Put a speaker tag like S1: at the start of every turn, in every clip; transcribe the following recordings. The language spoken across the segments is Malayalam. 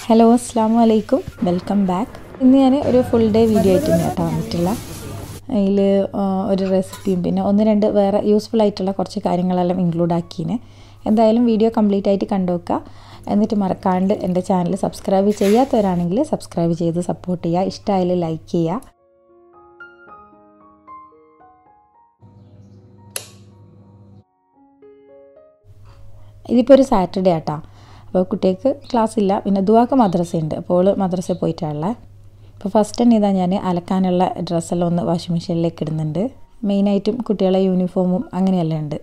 S1: ഹലോ അസ്സാം വലൈക്കും വെൽക്കം ബാക്ക് ഇന്ന് ഞാൻ ഒരു ഫുൾ ഡേ വീഡിയോ ആയിട്ട് കേട്ടോ വന്നിട്ടുള്ള അതിൽ ഒരു റെസിപ്പിയും പിന്നെ ഒന്ന് രണ്ട് വേറെ യൂസ്ഫുൾ ആയിട്ടുള്ള കുറച്ച് കാര്യങ്ങളെല്ലാം ഇൻക്ലൂഡ് ആക്കീന് എന്തായാലും വീഡിയോ കംപ്ലീറ്റ് ആയിട്ട് കണ്ടുവെക്കുക എന്നിട്ട് മറക്കാണ്ട് എൻ്റെ ചാനൽ സബ്സ്ക്രൈബ് ചെയ്യാത്തവരാണെങ്കിൽ സബ്സ്ക്രൈബ് ചെയ്ത് സപ്പോർട്ട് ചെയ്യുക ഇഷ്ടമായാലും ലൈക്ക് ചെയ്യുക ഇതിപ്പോൾ ഒരു സാറ്റർഡേ ആട്ടാ അപ്പോൾ കുട്ടികൾക്ക് ക്ലാസ് ഇല്ല പിന്നെ ദുവാക്ക് മദ്രസയുണ്ട് അപ്പോൾ മദ്രസയിൽ പോയിട്ടാണുള്ളത് അപ്പോൾ ഫസ്റ്റ് തന്നെ ഇതാ ഞാൻ അലക്കാനുള്ള ഡ്രസ്സെല്ലാം ഒന്ന് വാഷിംഗ് മെഷീനിലേക്ക് ഇടുന്നുണ്ട് മെയിനായിട്ടും കുട്ടികളെ യൂണിഫോമും അങ്ങനെയെല്ലാം ഉണ്ട്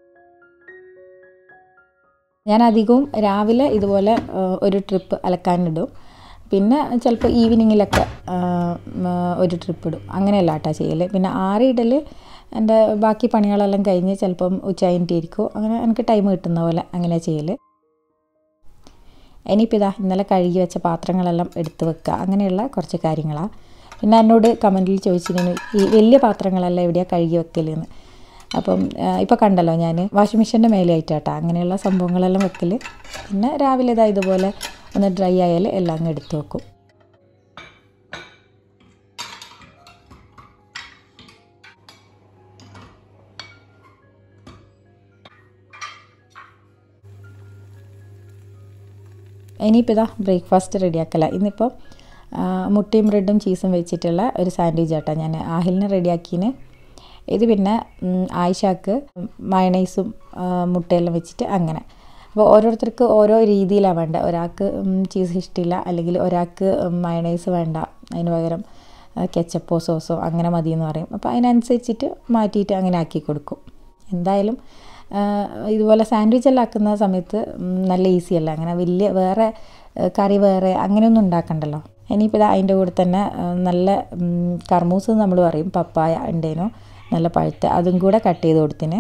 S1: ഞാൻ അധികവും രാവിലെ ഇതുപോലെ ഒരു ട്രിപ്പ് അലക്കാനിടും പിന്നെ ചിലപ്പോൾ ഈവനിങ്ങിലൊക്കെ ഒരു ട്രിപ്പ് ഇടും അങ്ങനെയല്ല കേട്ടോ ചെയ്യൽ പിന്നെ ആറിയിടൽ എൻ്റെ ബാക്കി പണികളെല്ലാം കഴിഞ്ഞ് ചിലപ്പം ഉച്ച കഴിഞ്ഞിട്ടിരിക്കും അങ്ങനെ എനിക്ക് ടൈം കിട്ടുന്ന പോലെ അങ്ങനെ ചെയ്യൽ ഇനിയിപ്പോൾ ഇതാ ഇന്നലെ കഴുകി വെച്ച പാത്രങ്ങളെല്ലാം എടുത്ത് വെക്കുക അങ്ങനെയുള്ള കുറച്ച് കാര്യങ്ങളാണ് പിന്നെ എന്നോട് കമൻറ്റിൽ ചോദിച്ചിരുന്നു ഈ വലിയ പാത്രങ്ങളെല്ലാം എവിടെയാണ് കഴുകി വെക്കലെന്ന് അപ്പം ഇപ്പോൾ കണ്ടല്ലോ ഞാൻ വാഷിംഗ് മെഷീൻ്റെ മേലെയായിട്ടാട്ടോ അങ്ങനെയുള്ള സംഭവങ്ങളെല്ലാം വെക്കൽ പിന്നെ രാവിലെ ഇതാ ഇതുപോലെ ഒന്ന് ഡ്രൈ ആയാൽ എല്ലാം അങ്ങ് എടുത്ത് വെക്കും ഇനിയിപ്പോൾ ഇതാ ബ്രേക്ക്ഫാസ്റ്റ് റെഡിയാക്കല ഇന്നിപ്പോൾ മുട്ടയും ബ്രെഡും ചീസും വെച്ചിട്ടുള്ള ഒരു സാൻഡ്വിച്ച് ആട്ടോ ഞാൻ ആഹിലിനെ റെഡിയാക്കീന് ഇത് പിന്നെ ആയിഷാക്ക് മയണൈസും മുട്ടയെല്ലാം വെച്ചിട്ട് അങ്ങനെ അപ്പോൾ ഓരോരുത്തർക്ക് ഓരോ രീതിയിലാണ് വേണ്ട ഒരാൾക്ക് ചീസ് ഇഷ്ടമില്ല അല്ലെങ്കിൽ ഒരാൾക്ക് മയണൈസ് വേണ്ട അതിന് പകരം കെച്ചപ്പോ സോസോ അങ്ങനെ മതി എന്ന് പറയും അപ്പോൾ അതിനനുസരിച്ചിട്ട് മാറ്റിയിട്ട് അങ്ങനെ ആക്കി കൊടുക്കും എന്തായാലും ഇതുപോലെ സാൻഡ്വിച്ച് എല്ലാം ആക്കുന്ന സമയത്ത് നല്ല ഈസി അല്ല അങ്ങനെ വലിയ വേറെ കറി വേറെ അങ്ങനെയൊന്നും ഉണ്ടാക്കണ്ടല്ലോ ഇനിയിപ്പോൾ ഇതാ അതിൻ്റെ കൂടെ തന്നെ നല്ല കർമൂസ് നമ്മൾ പറയും പപ്പായ ഉണ്ടേനോ നല്ല പഴുത്ത അതും കൂടെ കട്ട് ചെയ്ത് കൊടുത്തിന്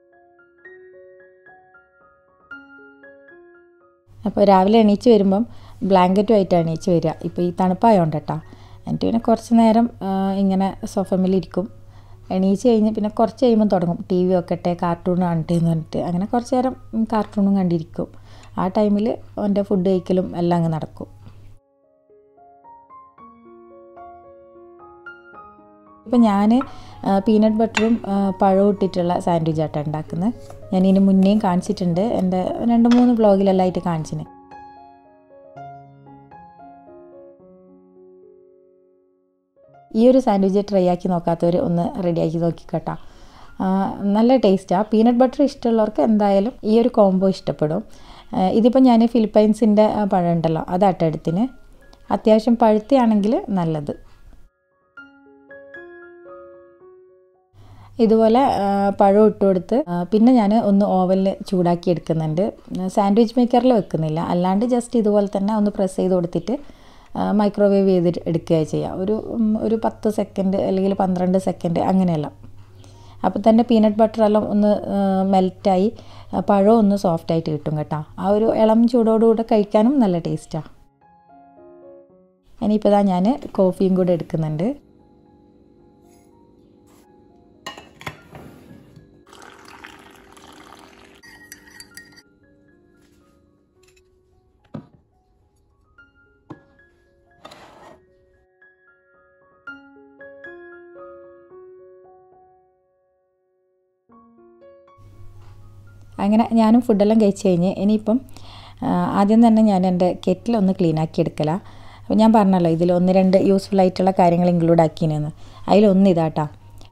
S1: അപ്പോൾ രാവിലെ എണീച്ച് വരുമ്പം ബ്ലാങ്കറ്റുമായിട്ടാണ് എണീച്ച് വരിക ഇപ്പോൾ ഈ തണുപ്പായതുകൊണ്ട് കേട്ടോ എന്നിട്ട് പിന്നെ കുറച്ച് നേരം ഇങ്ങനെ സോഫമിലിരിക്കും എണീച്ച് കഴിഞ്ഞ് പിന്നെ കുറച്ച് കഴിയുമ്പോൾ തുടങ്ങും ടി വി വെക്കട്ടെ കാർട്ടൂൺ കാണട്ടെ എന്ന് പറഞ്ഞിട്ട് അങ്ങനെ കുറച്ച് നേരം കാർട്ടൂണും കണ്ടിരിക്കും ആ ടൈമിൽ അവൻ്റെ ഫുഡ് കഴിക്കലും എല്ലാം അങ്ങ് നടക്കും ഇപ്പം ഞാൻ പീനട്ട് ബട്ടറും പഴവും ഇട്ടിട്ടുള്ള സാൻഡ്വിച്ച് ആട്ടാണ് ഉണ്ടാക്കുന്നത് ഞാൻ ഇതിന് മുന്നേയും കാണിച്ചിട്ടുണ്ട് എൻ്റെ രണ്ട് മൂന്ന് ബ്ലോഗിലെല്ലാം ആയിട്ട് കാണിച്ചിന് ഈ ഒരു സാൻഡ്വിച്ച് ട്രൈ ആക്കി നോക്കാത്തവർ ഒന്ന് റെഡിയാക്കി നോക്കിക്കോട്ടോ നല്ല ടേസ്റ്റാണ് പീനട്ട് ബട്ടർ ഇഷ്ടമുള്ളവർക്ക് എന്തായാലും ഈ ഒരു കോംബോ ഇഷ്ടപ്പെടും ഇതിപ്പോൾ ഞാൻ ഫിലിപ്പൈൻസിൻ്റെ പഴം ഉണ്ടല്ലോ അതാട്ടോ എടുത്തിന് അത്യാവശ്യം പഴുത്തിയാണെങ്കിൽ നല്ലത് ഇതുപോലെ പഴം ഇട്ട് കൊടുത്ത് പിന്നെ ഞാൻ ഒന്ന് ഓവനിൽ ചൂടാക്കി എടുക്കുന്നുണ്ട് സാൻഡ്വിച്ച് മേക്കറിൽ വെക്കുന്നില്ല അല്ലാണ്ട് ജസ്റ്റ് ഇതുപോലെ തന്നെ ഒന്ന് പ്രസ് ചെയ്ത് കൊടുത്തിട്ട് മൈക്രോവേവ് ചെയ്ത് എടുക്കുക ചെയ്യുക ഒരു ഒരു പത്ത് സെക്കൻഡ് അല്ലെങ്കിൽ പന്ത്രണ്ട് സെക്കൻഡ് അങ്ങനെയല്ല അപ്പോൾ തന്നെ പീനട്ട് ബട്ടർ എല്ലാം ഒന്ന് മെൽറ്റായി പഴം ഒന്ന് സോഫ്റ്റായിട്ട് കിട്ടും കേട്ടോ ആ ഒരു ഇളം ചൂടോടുകൂടെ കഴിക്കാനും നല്ല ടേസ്റ്റാണ് ഇനിയിപ്പോൾ ഇതാ ഞാൻ കോഫിയും കൂടെ എടുക്കുന്നുണ്ട് അങ്ങനെ ഞാനും ഫുഡെല്ലാം കഴിച്ച് കഴിഞ്ഞ് ഇനിയിപ്പം ആദ്യം തന്നെ ഞാൻ എൻ്റെ കെറ്റിലൊന്ന് ക്ലീൻ ആക്കി എടുക്കലാണ് അപ്പോൾ ഞാൻ പറഞ്ഞല്ലോ ഇതിൽ ഒന്ന് രണ്ട് യൂസ്ഫുൾ ആയിട്ടുള്ള കാര്യങ്ങൾ ഇൻക്ലൂഡ് ആക്കിനെന്ന് അതിലൊന്ന് ഇതാട്ടാ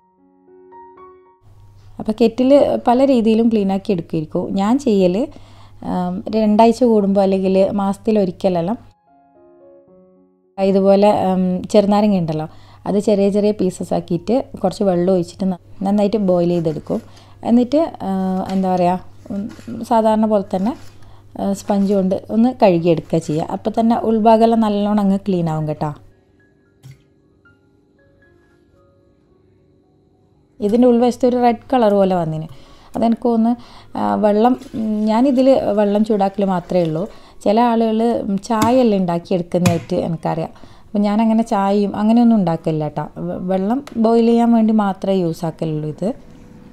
S1: അപ്പോൾ കെറ്റിൽ പല രീതിയിലും ക്ലീൻ ആക്കി എടുക്കുമായിരിക്കും ഞാൻ ചെയ്യൽ രണ്ടാഴ്ച കൂടുമ്പോൾ അല്ലെങ്കിൽ മാസത്തിലൊരിക്കലെല്ലാം ഇതുപോലെ ചെറുനാരങ്ങ ഉണ്ടല്ലോ അത് ചെറിയ ചെറിയ പീസസ് ആക്കിയിട്ട് കുറച്ച് വെള്ളം ഒഴിച്ചിട്ട് നന്നായിട്ട് ബോയിൽ ചെയ്തെടുക്കും എന്നിട്ട് എന്താ പറയുക സാധാരണ പോലെ തന്നെ സ്പഞ്ച് കൊണ്ട് ഒന്ന് കഴുകിയെടുക്കുക ചെയ്യുക അപ്പോൾ തന്നെ ഉൾഭാഗമെല്ലാം നല്ലോണം അങ്ങ് ക്ലീൻ ആവും കേട്ടോ ഇതിൻ്റെ ഉൾവശത്ത് ഒരു റെഡ് കളർ പോലെ വന്നിന് അതെനിക്ക് തോന്നുന്നു വെള്ളം ഞാനിതിൽ വെള്ളം ചൂടാക്കൽ മാത്രമേ ഉള്ളൂ ചില ആളുകൾ ചായ എല്ലാം ഉണ്ടാക്കിയെടുക്കുന്നതായിട്ട് എനിക്കറിയാം അപ്പോൾ ഞാനങ്ങനെ ചായയും അങ്ങനെയൊന്നും ഉണ്ടാക്കില്ല കേട്ടോ വെള്ളം ബോയിൽ ചെയ്യാൻ വേണ്ടി മാത്രമേ യൂസ് ആക്കലുള്ളൂ ഇത്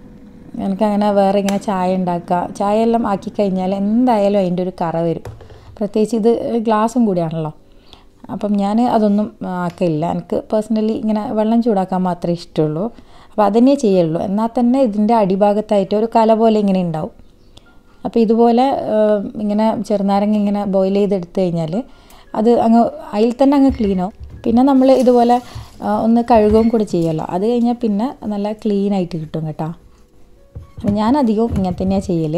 S1: എനിക്കങ്ങനെ വേറെ ഇങ്ങനെ ചായ ഉണ്ടാക്കുക ചായ എല്ലാം ആക്കി കഴിഞ്ഞാൽ എന്തായാലും അതിൻ്റെ ഒരു കറ വരും പ്രത്യേകിച്ച് ഇത് ഗ്ലാസും കൂടിയാണല്ലോ അപ്പം ഞാൻ അതൊന്നും ആക്കില്ല എനിക്ക് പേഴ്സണലി ഇങ്ങനെ വെള്ളം ചൂടാക്കാൻ മാത്രമേ ഇഷ്ടമുള്ളൂ അപ്പോൾ അതന്നെ ചെയ്യുള്ളൂ എന്നാൽ തന്നെ ഇതിൻ്റെ അടിഭാഗത്തായിട്ട് ഒരു കല പോലെ ഇങ്ങനെ ഉണ്ടാവും അപ്പോൾ ഇതുപോലെ ഇങ്ങനെ ചെറുനാരങ്ങ ഇങ്ങനെ ബോയിൽ ചെയ്തെടുത്തു കഴിഞ്ഞാൽ അത് അങ്ങ് അതിൽ തന്നെ അങ്ങ് ക്ലീൻ ആവും പിന്നെ നമ്മൾ ഇതുപോലെ ഒന്ന് കഴുകുകയും കൂടെ ചെയ്യുമല്ലോ അത് കഴിഞ്ഞാൽ പിന്നെ നല്ല ക്ലീൻ ആയിട്ട് കിട്ടും കേട്ടോ അപ്പം ഞാൻ അധികവും ഇങ്ങനെ തന്നെയാണ് ചെയ്യൽ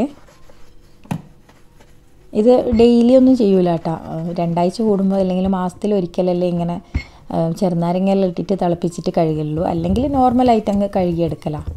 S1: ഇത് ഡെയിലി ഒന്നും ചെയ്യൂല കേട്ടോ രണ്ടാഴ്ച കൂടുമ്പോൾ അല്ലെങ്കിൽ മാസത്തിൽ ഒരിക്കലല്ലേ ഇങ്ങനെ ചെറുനാരങ്ങയെല്ലാം ഇട്ടിട്ട് തിളപ്പിച്ചിട്ട് കഴുകുള്ളൂ അല്ലെങ്കിൽ നോർമലായിട്ട് അങ്ങ് കഴുകിയെടുക്കലാണ്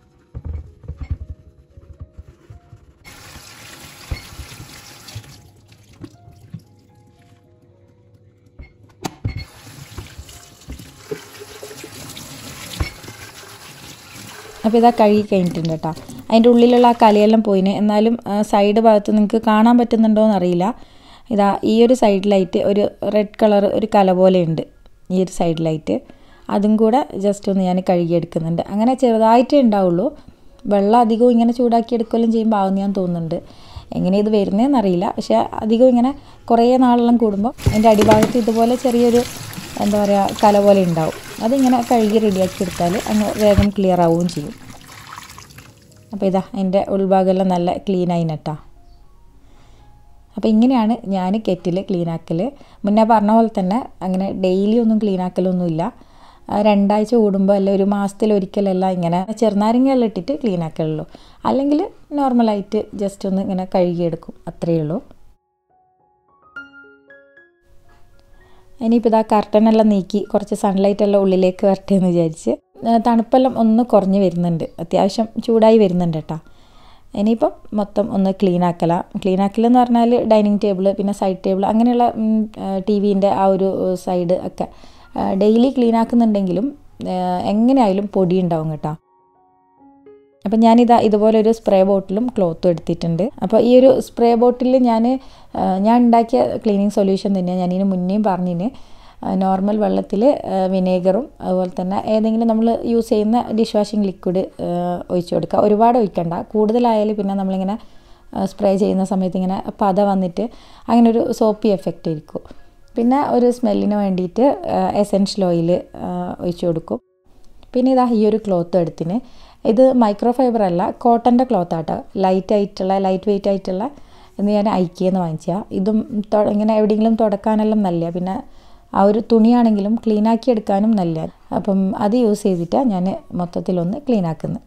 S1: അപ്പോൾ ഇതാ കഴുകി കഴിഞ്ഞിട്ടുണ്ട് കേട്ടോ അതിൻ്റെ ഉള്ളിലുള്ള ആ കലയെല്ലാം പോയിന് എന്നാലും സൈഡ് ഭാഗത്ത് നിങ്ങൾക്ക് കാണാൻ പറ്റുന്നുണ്ടോ എന്നറിയില്ല ഇതാ ഈ ഒരു സൈഡിലായിട്ട് ഒരു റെഡ് കളർ ഒരു കല പോലെ ഉണ്ട് ഈ ഒരു സൈഡിലായിട്ട് അതും കൂടെ ജസ്റ്റ് ഒന്ന് ഞാൻ കഴുകിയെടുക്കുന്നുണ്ട് അങ്ങനെ ചെറുതായിട്ടേ ഉണ്ടാവുള്ളൂ വെള്ളം അധികവും ഇങ്ങനെ ചൂടാക്കി എടുക്കുകയും ചെയ്യുമ്പോൾ ആവുന്ന ഞാൻ തോന്നുന്നുണ്ട് എങ്ങനെ ഇത് വരുന്നതെന്ന് അറിയില്ല പക്ഷേ അധികം ഇങ്ങനെ കുറേ നാളെല്ലാം കൂടുമ്പോൾ അതിൻ്റെ അടിഭാഗത്ത് ഇതുപോലെ ചെറിയൊരു എന്താ പറയുക കല പോലെ ഉണ്ടാവും അതിങ്ങനെ കഴുകി റെഡിയാക്കി എടുത്താൽ അങ്ങ് വേഗം ക്ലിയർ ആവുകയും ചെയ്യും അപ്പോൾ ഇതാ അതിൻ്റെ ഉൾഭാഗമെല്ലാം നല്ല ക്ലീൻ ആയിനട്ടാ അപ്പോൾ ഇങ്ങനെയാണ് ഞാൻ കെറ്റിൽ ക്ലീൻ ആക്കൽ മുന്നേ പറഞ്ഞ പോലെ തന്നെ അങ്ങനെ ഡെയിലി ഒന്നും ക്ലീൻ ആക്കലൊന്നുമില്ല രണ്ടാഴ്ച കൂടുമ്പോൾ അല്ല ഒരു മാസത്തിൽ ഒരിക്കലല്ല ഇങ്ങനെ ചെറുനാരങ്ങയെല്ലാം ഇട്ടിട്ട് ക്ലീൻ ആക്കലുള്ളൂ അല്ലെങ്കിൽ നോർമലായിട്ട് ജസ്റ്റ് ഒന്ന് ഇങ്ങനെ കഴുകിയെടുക്കും അത്രയേ ഉള്ളൂ ഇനിയിപ്പോൾ ഇതാ കർട്ടനെല്ലാം നീക്കി കുറച്ച് സൺലൈറ്റ് എല്ലാം ഉള്ളിലേക്ക് വരട്ടെ എന്ന് വിചാരിച്ച് തണുപ്പെല്ലാം ഒന്ന് കുറഞ്ഞ് വരുന്നുണ്ട് അത്യാവശ്യം ചൂടായി വരുന്നുണ്ട് കേട്ടോ ഇനിയിപ്പം മൊത്തം ഒന്ന് ക്ലീൻ ആക്കല ക്ലീൻ ആക്കലെന്ന് പറഞ്ഞാൽ ഡൈനിങ് ടേബിൾ പിന്നെ സൈഡ് ടേബിൾ അങ്ങനെയുള്ള ടി വിൻ്റെ ആ ഒരു സൈഡ് ഒക്കെ ഡെയിലി ക്ലീൻ ആക്കുന്നുണ്ടെങ്കിലും എങ്ങനെയായാലും പൊടി ഉണ്ടാവും കേട്ടോ അപ്പം ഞാനിതാ ഇതുപോലെ ഒരു സ്പ്രേ ബോട്ടിലും ക്ലോത്തും എടുത്തിട്ടുണ്ട് അപ്പോൾ ഈ ഒരു സ്പ്രേ ബോട്ടിൽ ഞാൻ ഞാൻ ഉണ്ടാക്കിയ ക്ലീനിങ് സൊല്യൂഷൻ തന്നെയാണ് ഞാനിതിന് മുന്നേയും പറഞ്ഞിന് നോർമൽ വെള്ളത്തിൽ വിനേഗറും അതുപോലെ തന്നെ ഏതെങ്കിലും നമ്മൾ യൂസ് ചെയ്യുന്ന ഡിഷ് വാഷിംഗ് ലിക്വിഡ് ഒഴിച്ചു കൊടുക്കുക ഒരുപാട് ഒഴിക്കണ്ട കൂടുതലായാലും പിന്നെ നമ്മളിങ്ങനെ സ്പ്രേ ചെയ്യുന്ന സമയത്ത് ഇങ്ങനെ പത വന്നിട്ട് അങ്ങനെ ഒരു സോപ്പി എഫക്റ്റ് ആയിരിക്കും പിന്നെ ഒരു സ്മെല്ലിന് വേണ്ടിയിട്ട് എസെൻഷ്യൽ ഓയിൽ ഒഴിച്ചു കൊടുക്കും പിന്നെ ഇതാ ഈ ഒരു ക്ലോത്ത് എടുത്തിന് ഇത് മൈക്രോ ഫൈബർ അല്ല കോട്ടൻ്റെ ക്ലോത്ത് ആട്ടോ ലൈറ്റ് ആയിട്ടുള്ള ലൈറ്റ് വെയിറ്റ് ആയിട്ടുള്ള എന്ന് ഞാൻ ഐക്കിയെന്ന് വാങ്ങിച്ചാൽ ഇതും ഇങ്ങനെ എവിടെയെങ്കിലും തുടക്കാനെല്ലാം നല്ല പിന്നെ ആ ഒരു തുണിയാണെങ്കിലും ക്ലീൻ ആക്കി എടുക്കാനും നല്ല അപ്പം അത് യൂസ് ചെയ്തിട്ടാണ് ഞാൻ മൊത്തത്തിലൊന്ന് ക്ലീൻ ആക്കുന്നത്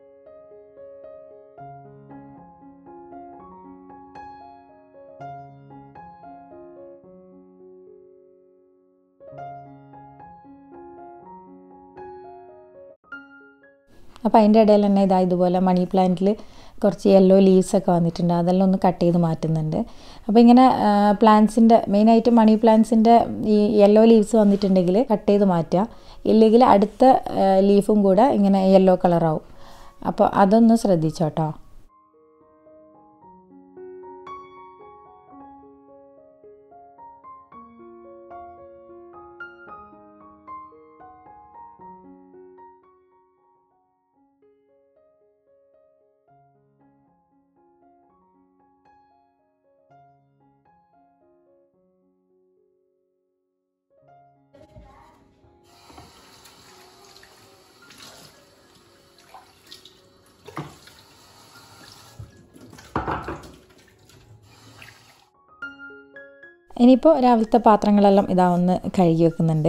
S1: അപ്പോൾ അതിൻ്റെ ഇടയിൽ തന്നെ ഇതാ ഇതുപോലെ മണി പ്ലാന്റിൽ കുറച്ച് യെല്ലോ ലീവ്സൊക്കെ വന്നിട്ടുണ്ട് അതെല്ലാം ഒന്ന് കട്ട് ചെയ്ത് മാറ്റുന്നുണ്ട് അപ്പോൾ ഇങ്ങനെ പ്ലാന്റ്സിൻ്റെ മെയിനായിട്ട് മണി പ്ലാന്റ്സിൻ്റെ ഈ യെല്ലോ ലീവ്സ് വന്നിട്ടുണ്ടെങ്കിൽ കട്ട് ചെയ്ത് മാറ്റുക ഇല്ലെങ്കിൽ അടുത്ത ലീഫും കൂടെ ഇങ്ങനെ യെല്ലോ കളറാവും അപ്പോൾ അതൊന്ന് ശ്രദ്ധിച്ചോട്ടോ ഇനിയിപ്പോൾ രാവിലത്തെ പാത്രങ്ങളെല്ലാം ഇതാ ഒന്ന് കഴുകി വെക്കുന്നുണ്ട്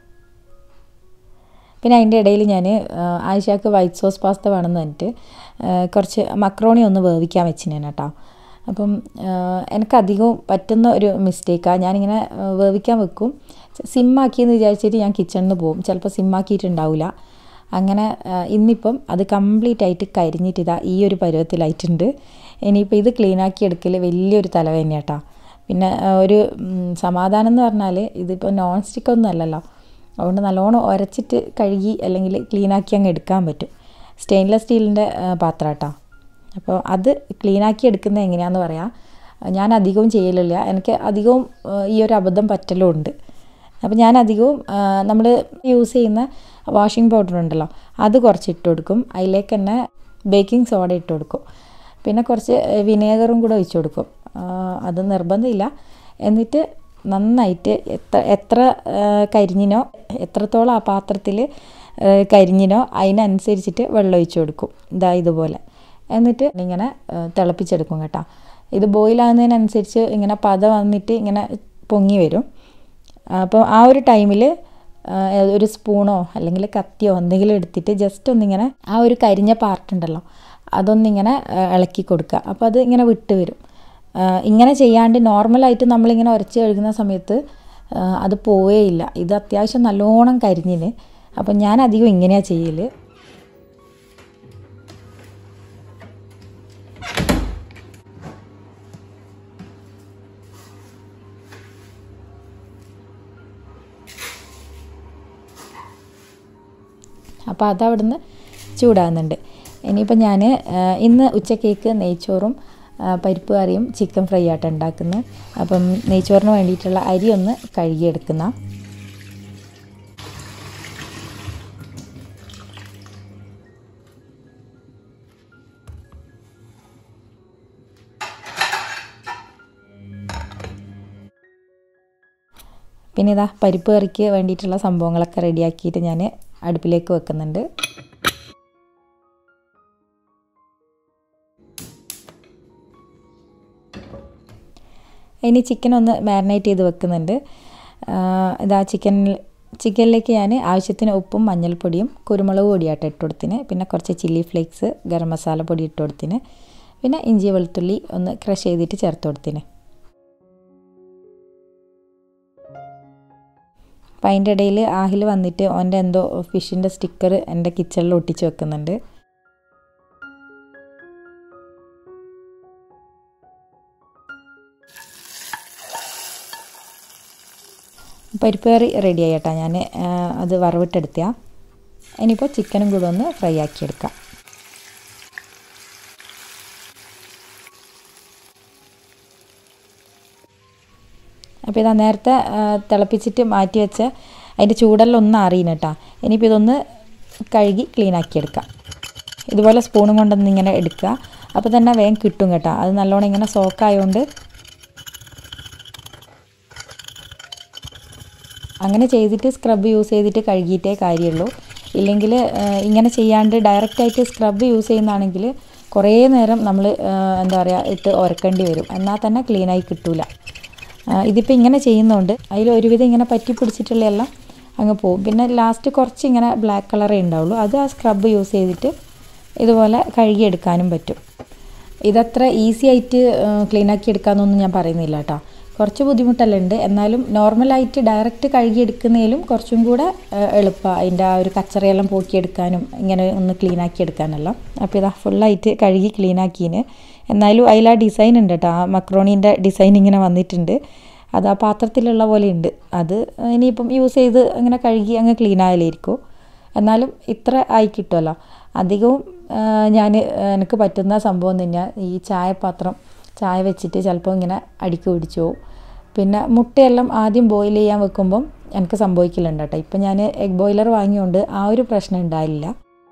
S1: പിന്നെ അതിൻ്റെ ഇടയിൽ ഞാൻ ആയിഷാക്ക് വൈറ്റ് സോസ് പാസ്ത വേണമെന്ന് പറഞ്ഞിട്ട് കുറച്ച് മക്രോണി ഒന്ന് വേവിക്കാൻ വെച്ചിന് കേട്ടോ അപ്പം എനിക്കധികവും പറ്റുന്ന ഒരു മിസ്റ്റേക്കാണ് ഞാനിങ്ങനെ വേവിക്കാൻ വെക്കും സിമ്മാക്കിയെന്ന് വിചാരിച്ചിട്ട് ഞാൻ കിച്ചണിൽ നിന്ന് പോകും ചിലപ്പോൾ സിമ്മാക്കിയിട്ടുണ്ടാവില്ല അങ്ങനെ ഇന്നിപ്പം അത് കംപ്ലീറ്റ് ആയിട്ട് കരിഞ്ഞിട്ട് ഇതാ ഈ ഒരു പരുവത്തിലായിട്ടുണ്ട് ഇനിയിപ്പോൾ ഇത് ക്ലീനാക്കി എടുക്കൽ വലിയൊരു തലവേദന കേട്ടോ പിന്നെ ഒരു സമാധാനം എന്ന് പറഞ്ഞാൽ ഇതിപ്പോൾ നോൺ സ്റ്റിക്ക് ഒന്നും അല്ലല്ലോ അതുകൊണ്ട് നല്ലോണം ഉരച്ചിട്ട് കഴുകി അല്ലെങ്കിൽ ക്ലീനാക്കി അങ്ങ് എടുക്കാൻ പറ്റും സ്റ്റെയിൻലെസ് സ്റ്റീലിൻ്റെ പാത്രം കേട്ടോ അപ്പോൾ അത് ക്ലീനാക്കി എടുക്കുന്നത് എങ്ങനെയാണെന്ന് പറയാം ഞാൻ അധികവും ചെയ്യലില്ല എനിക്ക് അധികവും ഈ ഒരു അബദ്ധം പറ്റലും ഉണ്ട് അപ്പോൾ ഞാൻ അധികവും നമ്മൾ യൂസ് ചെയ്യുന്ന വാഷിംഗ് പൗഡർ ഉണ്ടല്ലോ അത് കുറച്ച് ഇട്ട് കൊടുക്കും അതിലേക്ക് തന്നെ ബേക്കിംഗ് സോഡ ഇട്ട് കൊടുക്കും പിന്നെ കുറച്ച് വിനേഗറും കൂടെ ഒഴിച്ച് കൊടുക്കും ആ, അത് നിർബന്ധമില്ല എന്നിട്ട് നന്നായിട്ട് എത്ര എത്ര ആ, കരിഞ്ഞിനോ എത്രത്തോളം ആ പാത്രത്തിൽ കരിഞ്ഞിനോ അതിനനുസരിച്ചിട്ട് വെള്ളം ഒഴിച്ച് കൊടുക്കും ഇതാ ഇതുപോലെ എന്നിട്ട് ഇങ്ങനെ ആ, തിളപ്പിച്ചെടുക്കും കേട്ടോ ഇത് ബോയിലാകുന്നതിനനുസരിച്ച് ഇങ്ങനെ പത വന്നിട്ട് ഇങ്ങനെ പൊങ്ങി വരും അപ്പോൾ ആ ഒരു ടൈമിൽ ഒരു സ്പൂണോ അല്ലെങ്കിൽ കത്തിയോ എന്തെങ്കിലും എടുത്തിട്ട് ജസ്റ്റ് ഒന്നിങ്ങനെ ആ ഒരു കരിഞ്ഞ പാർട്ട് ഉണ്ടല്ലോ അതൊന്നിങ്ങനെ ആ, ഇളക്കി കൊടുക്കുക അപ്പോൾ അത് ഇങ്ങനെ വിട്ട് വരും ആ, ഇങ്ങനെ ചെയ്യാണ്ട് നോർമലായിട്ട് നമ്മളിങ്ങനെ ഉരച്ച് കഴുകുന്ന സമയത്ത് ആ, അത് പോവേയില്ല ഇത് അത്യാവശ്യം നല്ലോണം കരിഞ്ഞിന് അപ്പം ഞാൻ അധികം ഇങ്ങനെയാണ് ചെയ്യൽ അപ്പോൾ അതവിടുന്ന് ചൂടാകുന്നുണ്ട് ഇനിയിപ്പോൾ ഞാൻ ഇന്ന് ഉച്ചക്കേക്ക് നെയ്ച്ചോറും ആ, പരിപ്പ് കറിയും ചിക്കൻ ഫ്രൈ ആയിട്ട് ഉണ്ടാക്കുന്നത് അപ്പം നെയ്ച്ചോറിന് വേണ്ടിയിട്ടുള്ള അരി ഒന്ന് കഴുകിയെടുക്കുന്ന പിന്നെ ഇതാ പരിപ്പ് കറിക്ക് വേണ്ടിയിട്ടുള്ള സംഭവങ്ങളൊക്കെ റെഡിയാക്കിയിട്ട് ഞാൻ അടുപ്പിലേക്ക് വെക്കുന്നുണ്ട് ഇനി ചിക്കൻ ഒന്ന് മാരിനേറ്റ് ചെയ്ത് വെക്കുന്നുണ്ട് ആ, ഇതാ ചിക്കനിൽ ചിക്കനിലേക്ക് ഞാൻ ആവശ്യത്തിന് ഉപ്പും മഞ്ഞൾപ്പൊടിയും കുരുമുളക് പൊടിയായിട്ട് ഇട്ട് കൊടുത്തിന് പിന്നെ കുറച്ച് ചില്ലി ഫ്ലേക്സ് ഗരം മസാല പൊടി ഇട്ട് കൊടുത്തിന് പിന്നെ ഇഞ്ചി വെളുത്തുള്ളി ഒന്ന് ക്രഷ് ചെയ്തിട്ട് ചേർത്ത് കൊടുത്തിന് അപ്പം അതിൻ്റെ ഇടയിൽ ആഹിൽ വന്നിട്ട് ഓൻ്റെ എന്തോ ഫിഷിൻ്റെ സ്റ്റിക്കർ എൻ്റെ കിച്ചണിൽ ഒട്ടിച്ച് വെക്കുന്നുണ്ട് പരിപ്പ് കറി റെഡി ആയിട്ടാ ഞാൻ അത് വറവിട്ടെടുത്തിയാ ഇനിയിപ്പോൾ ചിക്കനും കൂടെ ഒന്ന് ഫ്രൈ ആക്കിയെടുക്കാം അപ്പോൾ ഇതാ നേരത്തെ ആ, തിളപ്പിച്ചിട്ട് മാറ്റി വെച്ച അതിൻ്റെ ചൂടെല്ലാം ഒന്ന് അറിയണം കേട്ടോ ഇനിയിപ്പോൾ ഇതൊന്ന് കഴുകി ക്ലീൻ ആക്കിയെടുക്കാം ഇതുപോലെ സ്പൂണും കൊണ്ടൊന്ന് ഇങ്ങനെ എടുക്കുക അപ്പോൾ തന്നെ വേഗം കിട്ടും കേട്ടോ അത് നല്ലോണം ഇങ്ങനെ സോക്കായതുകൊണ്ട് അങ്ങനെ ചെയ്തിട്ട് സ്ക്രബ് യൂസ് ചെയ്തിട്ട് കഴുകിയിട്ടേ കാര്യമുള്ളൂ ഇല്ലെങ്കിൽ ഇങ്ങനെ ചെയ്യാണ്ട് ഡയറക്റ്റായിട്ട് സ്ക്രബ് യൂസ് ചെയ്യുന്നതാണെങ്കിൽ കുറേ നേരം നമ്മൾ എന്താ പറയുക ഇട്ട് ഉരക്കേണ്ടി വരും എന്നാൽ തന്നെ ക്ലീനായി കിട്ടൂല ഇതിപ്പോൾ ഇങ്ങനെ ചെയ്യുന്നതുകൊണ്ട് അതിൽ ഒരുവിധം ഇങ്ങനെ പറ്റി പിടിച്ചിട്ടുള്ള എല്ലാം അങ്ങ് പോകും പിന്നെ ലാസ്റ്റ് കുറച്ച് ഇങ്ങനെ ബ്ലാക്ക് കളറേ ഉണ്ടാവുള്ളൂ അത് ആ സ്ക്രബ് യൂസ് ചെയ്തിട്ട് ഇതുപോലെ കഴുകിയെടുക്കാനും പറ്റും ഇതത്ര ഈസി ആയിട്ട് ക്ലീൻ ആക്കി എടുക്കാമെന്നൊന്നും ഞാൻ പറയുന്നില്ല കേട്ടോ കുറച്ച് ബുദ്ധിമുട്ടെല്ലാം ഉണ്ട് എന്നാലും നോർമലായിട്ട് ഡയറക്റ്റ് കഴുകിയെടുക്കുന്നതിലും കുറച്ചും കൂടെ എളുപ്പമാണ് അതിൻ്റെ ആ ഒരു കച്ചറയെല്ലാം പോക്കിയെടുക്കാനും ഇങ്ങനെ ഒന്ന് ക്ലീൻ ആക്കി എടുക്കാനെല്ലാം അപ്പോൾ ഇതാ ഫുള്ളായിട്ട് കഴുകി ക്ലീൻ ആക്കിന് എന്നാലും അതിൽ ആ ഡിസൈൻ ഉണ്ട് കേട്ടോ ആ മക്രോണീൻ്റെ ഡിസൈൻ ഇങ്ങനെ വന്നിട്ടുണ്ട് അത് ആ പാത്രത്തിലുള്ള പോലെ ഉണ്ട് അത് ഇനിയിപ്പം യൂസ് ചെയ്ത് അങ്ങനെ കഴുകി അങ്ങ് ക്ലീൻ ആയാലായിരിക്കും എന്നാലും ഇത്ര ആയി കിട്ടുമല്ലോ അധികവും ഞാൻ എനിക്ക് പറ്റുന്ന സംഭവം തന്നെയാണ് ഈ ചായപാത്രം ചായ വെച്ചിട്ട് ചിലപ്പോൾ ഇങ്ങനെ അടിക്ക് പിടിച്ചു പോകും പിന്നെ മുട്ടയെല്ലാം ആദ്യം ബോയിൽ ചെയ്യാൻ വെക്കുമ്പം എനിക്ക് സംഭവിക്കലുണ്ട് കേട്ടോ ഇപ്പം ഞാൻ എഗ് ബോയിലർ വാങ്ങിയോണ്ട് ആ ഒരു പ്രശ്നം ഉണ്ടായില്ല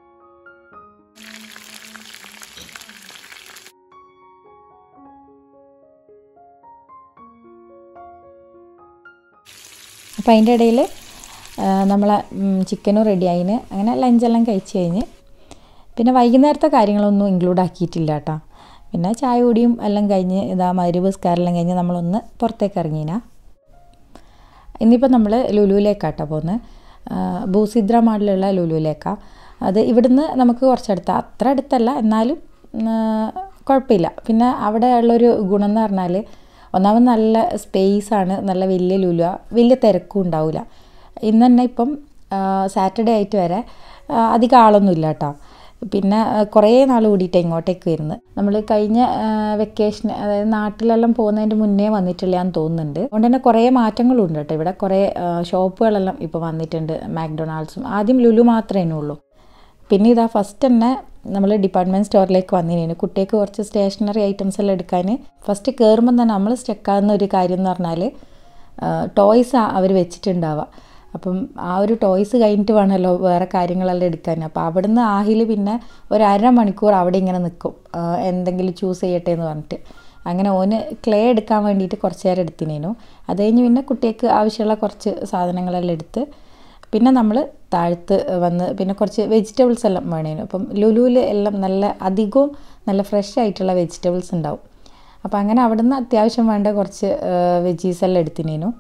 S1: അപ്പോൾ അതിൻ്റെ ഇടയിൽ നമ്മളെ ചിക്കനും റെഡി ആയിന് അങ്ങനെ ലഞ്ചെല്ലാം കഴിച്ച് കഴിഞ്ഞ് പിന്നെ വൈകുന്നേരത്തെ കാര്യങ്ങളൊന്നും ഇൻക്ലൂഡ് ആക്കിയിട്ടില്ല കേട്ടോ പിന്നെ ചായ കുടിയും എല്ലാം കഴിഞ്ഞ് ഇതാ മരുപസ്കാരെല്ലാം കഴിഞ്ഞ് നമ്മളൊന്ന് പുറത്തേക്ക് ഇറങ്ങിനാ ഇന്നിപ്പോൾ നമ്മൾ ലുലുവിലേക്കാട്ടോ പോകുന്നത് ഭൂസിദ്ര മാളിലുള്ള ലുലുവിലേക്കാണ് അത് ഇവിടുന്ന് നമുക്ക് കുറച്ചടുത്ത അത്ര അടുത്തല്ല എന്നാലും കുഴപ്പമില്ല പിന്നെ അവിടെ ഉള്ളൊരു ഗുണം എന്ന് പറഞ്ഞാൽ ഒന്നാമത് നല്ല സ്പേസാണ് നല്ല വലിയ ലുലുവ വലിയ തിരക്കും ഉണ്ടാവില്ല ഇന്ന് തന്നെ ഇപ്പം സാറ്റർഡേ ആയിട്ട് വരെ അധികം ആളൊന്നും ഇല്ല കേട്ടോ പിന്നെ കുറേ നാൾ കൂടിയിട്ട് ഇങ്ങോട്ടേക്ക് വരുന്നത് നമ്മൾ കഴിഞ്ഞ വെക്കേഷൻ അതായത് നാട്ടിലെല്ലാം പോകുന്നതിൻ്റെ മുന്നേ വന്നിട്ടില്ലാന്ന് തോന്നുന്നുണ്ട് അതുകൊണ്ട് തന്നെ കുറേ മാറ്റങ്ങളുണ്ട് കേട്ടോ ഇവിടെ കുറേ ഷോപ്പുകളെല്ലാം ഇപ്പോൾ വന്നിട്ടുണ്ട് മാക്ഡൊണാൾഡ്സും ആദ്യം ലുലു മാത്രമേ ഉള്ളൂ പിന്നെ ഇതാ ഫസ്റ്റ് തന്നെ നമ്മൾ ഡിപ്പാർട്ട്മെൻറ്റ് സ്റ്റോറിലേക്ക് വന്നിരുന്നു കുട്ടിക്ക് കുറച്ച് സ്റ്റേഷനറി ഐറ്റംസ് എല്ലാം എടുക്കാൻ ഫസ്റ്റ് കയറുമ്പം തന്നെ നമ്മൾ സ്റ്റെക്കാകുന്ന ഒരു കാര്യം എന്ന് പറഞ്ഞാൽ ടോയ്സ് അവർ വെച്ചിട്ടുണ്ടാവുക അപ്പം ആ ഒരു ടോയ്സ് കഴിഞ്ഞിട്ട് വേണമല്ലോ വേറെ കാര്യങ്ങളെല്ലാം എടുക്കാൻ അപ്പോൾ അവിടുന്ന് ആഹിൽ പിന്നെ ഒരു അര മണിക്കൂർ അവിടെ ഇങ്ങനെ നിൽക്കും എന്തെങ്കിലും ചൂസ് ചെയ്യട്ടെ എന്ന് പറഞ്ഞിട്ട് അങ്ങനെ ഓന് ക്ലേ എടുക്കാൻ വേണ്ടിയിട്ട് കുറച്ച് നേരം എടുത്തിനേനു അത് കഴിഞ്ഞ് പിന്നെ കുട്ടിക്ക് ആവശ്യമുള്ള കുറച്ച് സാധനങ്ങളെല്ലാം എടുത്ത് പിന്നെ നമ്മൾ താഴത്ത് വന്ന് പിന്നെ കുറച്ച് വെജിറ്റബിൾസ് എല്ലാം വേണേനു അപ്പം ലുലുവിൽ എല്ലാം നല്ല അധികവും നല്ല ഫ്രഷ് ആയിട്ടുള്ള വെജിറ്റബിൾസ് ഉണ്ടാവും അപ്പം അങ്ങനെ അവിടുന്ന് അത്യാവശ്യം വേണ്ട കുറച്ച് വെജീസ് എല്ലാം എടുത്തിനേനു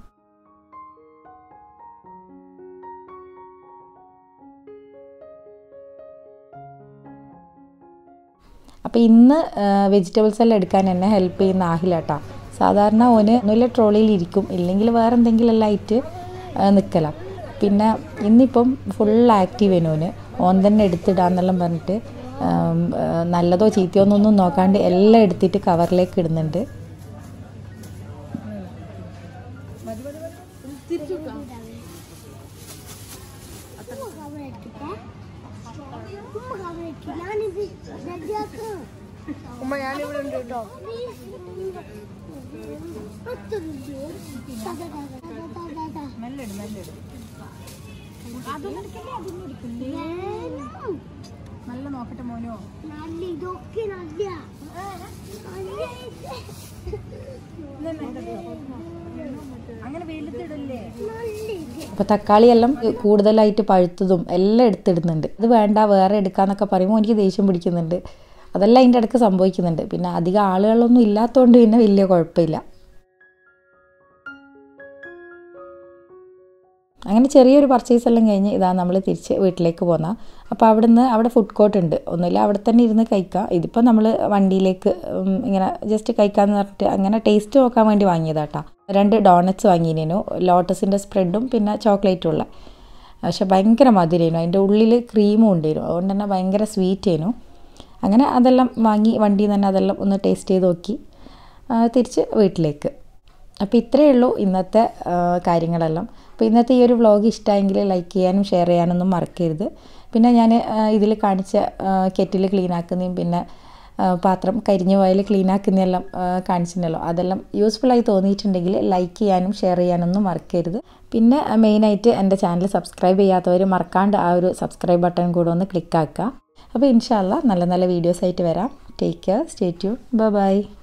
S1: അപ്പോൾ ഇന്ന് വെജിറ്റബിൾസ് എല്ലാം എടുക്കാൻ എന്നെ ഹെൽപ്പ് ചെയ്യുന്ന ആഹിലാട്ടാ സാധാരണ ഓന് ഒന്നുമില്ല ട്രോളിയിൽ ഇരിക്കും ഇല്ലെങ്കിൽ വേറെ എന്തെങ്കിലും എല്ലാം ആയിട്ട് നിൽക്കല പിന്നെ ഇന്നിപ്പം ഫുൾ ആക്റ്റീവ് ഓന് ഓൻ തന്നെ എടുത്തിടാന്നെല്ലാം പറഞ്ഞിട്ട് നല്ലതോ ചീത്തയോ എന്നൊന്നും നോക്കാണ്ട് എല്ലാം എടുത്തിട്ട് കവറിലേക്ക് ഇടുന്നുണ്ട്
S2: ഉമ്മ ഞാനിവിടെ ഉണ്ട് കേട്ടോ
S1: നല്ല നോക്കട്ടെ മോനോ
S2: നല്ല ഇതൊക്കെ നല്ല
S1: അങ്ങനെ വെയിലത്തിടല്ലേ
S2: നല്ല ഇത്
S1: അപ്പോൾ തക്കാളിയെല്ലാം കൂടുതലായിട്ട് പഴുത്തതും എല്ലാം എടുത്തിടുന്നുണ്ട് ഇത് വേണ്ട വേറെ എടുക്കാന്നൊക്കെ പറയുമ്പോൾ എനിക്ക് ദേഷ്യം പിടിക്കുന്നുണ്ട് അതെല്ലാം അതിൻ്റെ ഇടയ്ക്ക് സംഭവിക്കുന്നുണ്ട് പിന്നെ അധികം ആളുകളൊന്നും ഇല്ലാത്തതുകൊണ്ട് പിന്നെ വലിയ കുഴപ്പമില്ല അങ്ങനെ ചെറിയൊരു പർച്ചേസ് എല്ലാം കഴിഞ്ഞ് ഇതാ നമ്മൾ തിരിച്ച് വീട്ടിലേക്ക് പോന്ന അപ്പോൾ അവിടുന്ന് അവിടെ ഫുഡ് കോർട്ട് ഉണ്ട് ഒന്നുമില്ല അവിടെ തന്നെ ഇരുന്ന് കഴിക്കാം ഇതിപ്പോൾ നമ്മൾ വണ്ടിയിലേക്ക് ഉം, ഇങ്ങനെ ജസ്റ്റ് കഴിക്കാമെന്ന് പറഞ്ഞിട്ട് അങ്ങനെ ടേസ്റ്റ് നോക്കാൻ വേണ്ടി വാങ്ങിയതാട്ടാ രണ്ട് ഡോണറ്റ്സ് വാങ്ങിനേനു ലോട്ടസിൻ്റെ സ്പ്രെഡും പിന്നെ ചോക്ലേറ്റും ഉള്ള പക്ഷെ ഭയങ്കര മധുരേനു അതിൻ്റെ ഉള്ളിൽ ക്രീമും ഉണ്ടായിരുന്നു അതുകൊണ്ട് തന്നെ ഭയങ്കര സ്വീറ്റ് ആയിരുന്നു അങ്ങനെ അതെല്ലാം വാങ്ങി വണ്ടിയിൽ നിന്ന് തന്നെ അതെല്ലാം ഒന്ന് ടേസ്റ്റ് ചെയ്ത് നോക്കി ആ, തിരിച്ച് വീട്ടിലേക്ക് അപ്പോൾ ഇത്രയേ ഉള്ളൂ ഇന്നത്തെ ആ, കാര്യങ്ങളെല്ലാം അപ്പോൾ ഇന്നത്തെ ഈ ഒരു വ്ളോഗ് ഇഷ്ടമായെങ്കിൽ ലൈക്ക് ചെയ്യാനും ഷെയർ ചെയ്യാനൊന്നും മറക്കരുത് പിന്നെ ഞാൻ ഇതിൽ കാണിച്ച കെറ്റിൽ ക്ലീൻ ആക്കുന്നതും പിന്നെ ആ, പാത്രം കരിഞ്ഞു പോയാൽ ക്ലീൻ ആക്കുന്നതെല്ലാം കാണിച്ചിട്ടുണ്ടല്ലോ അതെല്ലാം യൂസ്ഫുള്ളായി തോന്നിയിട്ടുണ്ടെങ്കിൽ ലൈക്ക് ചെയ്യാനും ഷെയർ ചെയ്യാനൊന്നും മറക്കരുത് പിന്നെ മെയിനായിട്ട് എൻ്റെ ചാനൽ സബ്സ്ക്രൈബ് ചെയ്യാത്തവർ മറക്കാണ്ട് ആ ഒരു സബ്സ്ക്രൈബ് ബട്ടൺ കൂടെ ഒന്ന് ക്ലിക്ക് ആക്കുക അപ്പോൾ ഇൻഷാല്ല നല്ല നല്ല വീഡിയോസ് ആയിട്ട് വരാം take care stay tune by